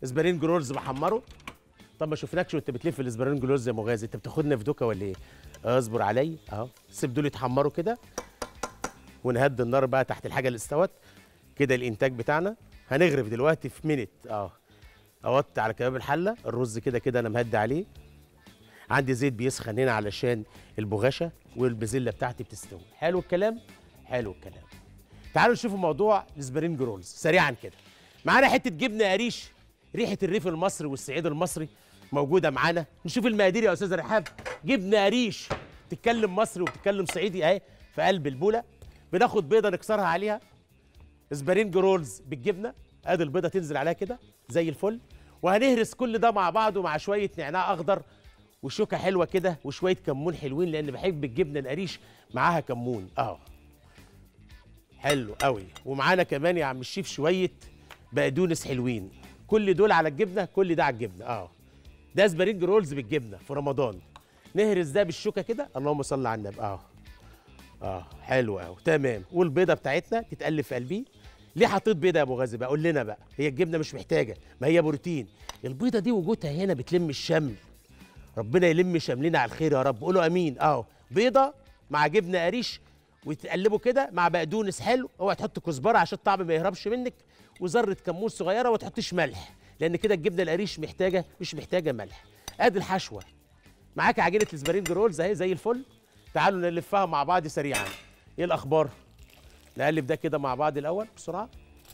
اسبرين رولز بحمره طب ما شفناكش وانت بتلف الاسبرين رولز يا مغازي انت بتاخدنا في دوكا ولا ايه اصبر عليا اهو سيب دول يتحمروا كده ونهدي النار بقى تحت الحاجه اللي استوت كده الانتاج بتاعنا هنغرف دلوقتي في مينت اه اوطي على كباب الحله الرز كده كده انا مهدي عليه عندي زيت بيسخن هنا علشان البغاشه والبازيلا بتاعتي بتستوي حلو الكلام حلو الكلام تعالوا نشوفوا موضوع الاسبرينج رولز سريعا كده معانا حته جبنه قريش ريحه الريف المصري والصعيد المصري موجوده معانا نشوف المقادير يا استاذ رحاب جبنه قريش تتكلم مصري وبتتكلم صعيدي اهي في قلب البوله بناخد بيضه نكسرها عليها اسبرينج رولز بالجبنه ادي البيضه تنزل عليها كده زي الفل وهنهرس كل ده مع بعضه مع شويه نعناع اخضر وشوكه حلوه كده وشويه كمون حلوين لان بحب الجبنه القريش معاها كمون اه حلو قوي ومعانا كمان يا عم الشيف شويه بقدونس حلوين كل دول على الجبنه كل ده على الجبنه اه ده اسبرينج رولز بالجبنه في رمضان نهرس ده بالشوكه كده اللهم صل على النبي اه اه حلو قوي تمام والبيضه بتاعتنا تتقلب في قلبيه ليه حطيت بيضه يا ابو غازي بقى قول لنا بقى هي الجبنه مش محتاجه ما هي بروتين البيضه دي وجودها هنا بتلم الشمل ربنا يلم شملنا على الخير يا رب قولوا امين اهو بيضه مع جبنه قريش وتقلبوا كده مع بقدونس حلو اوعى تحط كزبره عشان الطعم ما يهربش منك وذره كمون صغيره وما تحطيش ملح لان كده الجبنه القريش محتاجه مش محتاجه ملح ادي الحشوه معاك عجينه الاسبرينج رولز اهي زي الفل تعالوا نلفها مع بعض سريعا ايه الاخبار نقلب ده كده مع بعض الاول بسرعه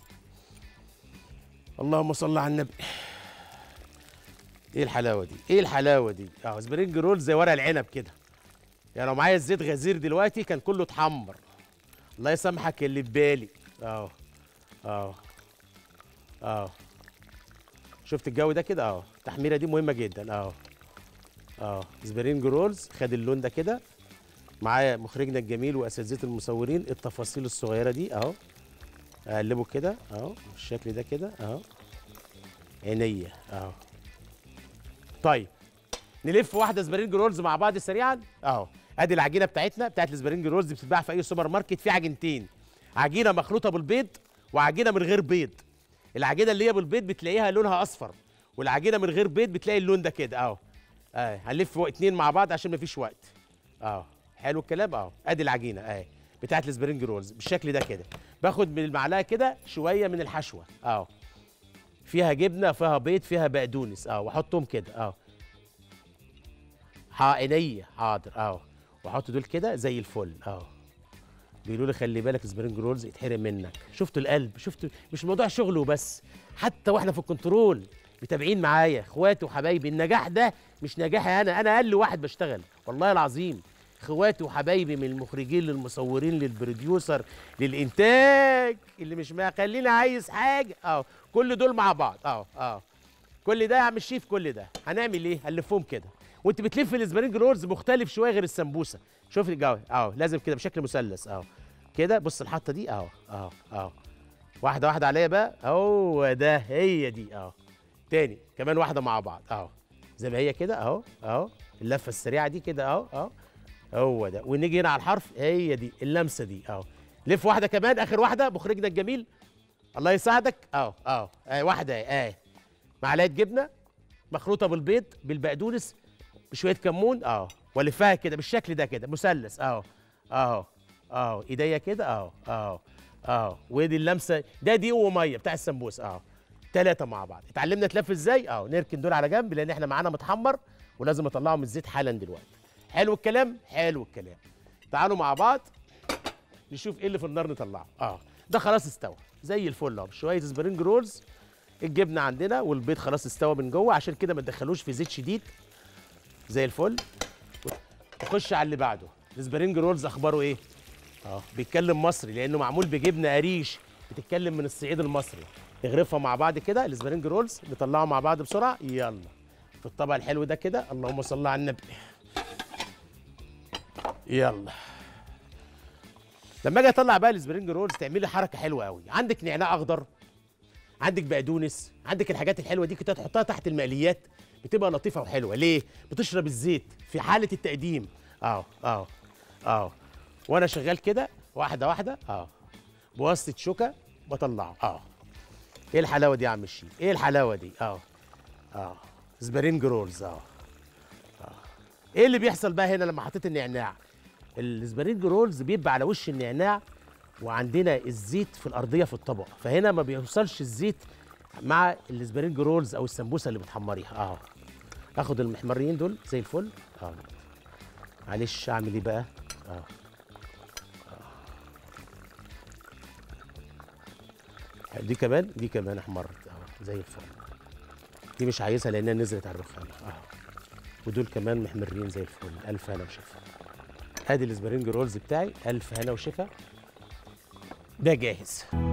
اللهم صل على النبي ايه الحلاوه دي ايه الحلاوه دي اه سبرينج رول زي ورق العنب كده يعني لو معايا الزيت غزير دلوقتي كان كله اتحمر الله يسامحك اللي في بالي اه اه اه شفت الجو ده كده اه التحميره دي مهمه جدا اه اه سبرينج رولز خد اللون ده كده معايا مخرجنا الجميل واساتذه المصورين التفاصيل الصغيره دي اهو اقلبه كده اهو بالشكل ده كده اهو عينيا اهو طيب نلف واحده سبرينج رولز مع بعض سريعا اهو ادي العجينه بتاعتنا بتاعت السبرينج رولز دي بتتباع في اي سوبر ماركت في عجينتين عجينه مخلوطه بالبيض وعجينه من غير بيض العجينه اللي هي بالبيض بتلاقيها لونها اصفر والعجينه من غير بيض بتلاقي اللون ده كده اهو اه هنلف اتنين مع بعض عشان مفيش وقت اهو حلو الكلام اهو ادي العجينه اهي بتاعت السبرينج رولز بالشكل ده كده باخد من المعلقه كده شويه من الحشوه اهو فيها جبنه فيها بيض فيها بقدونس اه واحطهم كده اه عينيا حاضر اه واحط دول كده زي الفل اه بيقولوا لي خلي بالك سبرينج رولز يتحرم منك شفتوا القلب شفتوا مش موضوع شغل وبس حتى واحنا في الكنترول متابعين معايا اخواتي وحبايبي النجاح ده مش نجاحي انا انا اقل واحد بشتغل والله العظيم اخواتي وحبايبي من المخرجين للمصورين للبروديوسر للانتاج اللي مش خليني عايز حاجه اه كل دول مع بعض اه اه كل ده يا عم الشيف كل ده هنعمل ايه هنلفهم كده وانت بتلف الاسبرينج رولز مختلف شويه غير السمبوسه شوف الجو اهو لازم كده بشكل مثلث اهو كده بص الحطه دي اهو اهو اهو واحده واحده عليا بقى هو ده هي دي اهو تاني كمان واحده مع بعض اهو زي ما هي كده اهو اهو اللفه السريعه دي كده اهو اهو هو ده ونيجي هنا على الحرف هي دي اللمسه دي اهو لف واحده كمان اخر واحده مخرجنا الجميل الله يساعدك اهو اهو اهي واحده اهي اهي معلقه جبنه مخلوطه بالبيض بالبقدونس بشويه كمون اهو والفها كده بالشكل ده كده مثلث اهو اهو اهو ايديا كده اهو اهو اهو ودي اللمسه ده دقيق وميه بتاع السمبوسه اهو ثلاثه مع بعض اتعلمنا تلف ازاي اهو نركن دول على جنب لان احنا معانا متحمر ولازم اطلعه من الزيت حالا دلوقتي حلو الكلام حلو الكلام تعالوا مع بعض نشوف ايه اللي في النار نطلعه اه ده خلاص استوى زي الفل اهو شويه سبرينج رولز الجبنه عندنا والبيض خلاص استوى من جوه عشان كده ما تدخلوش في زيت شديد زي الفل نخش على اللي بعده السبرينج رولز اخباره ايه اه بيتكلم مصري لانه معمول بجبنه قريش بتتكلم من الصعيد المصري نغرفها مع بعض كده السبرينج رولز نطلعه مع بعض بسرعه يلا في الطبق الحلو ده كده اللهم صل على النبي يلا لما اجي اطلع بقى السبرينج رولز تعملي حركه حلوه قوي عندك نعناع اخضر عندك بقدونس عندك الحاجات الحلوه دي كده تحطها تحت المقليات بتبقى لطيفه وحلوه ليه بتشرب الزيت في حاله التقديم اه اه اه وانا شغال كده واحده واحده اه بواسطه شوكه بطلعه اه ايه الحلاوه دي يا عم الشيف ايه الحلاوه دي اه اه سبرينج رولز اه اه ايه اللي بيحصل بقى هنا لما حطيت النعناع السبرينج رولز بيبقى على وش النعناع وعندنا الزيت في الارضيه في الطبق فهنا ما بيوصلش الزيت مع السبرينج رولز او السمبوسه اللي بتحمريها اه اخد المحمرين دول زي الفل اه معلش اعمل ايه بقى اه آه. دي كمان دي كمان احمرت اه زي الفل دي مش عايزها لانها نزلت على الرخامه اه ودول كمان محمرين زي الفل الف هنا وشفا ادي السبرينج رولز بتاعي الف هنا وشفا ده جاهز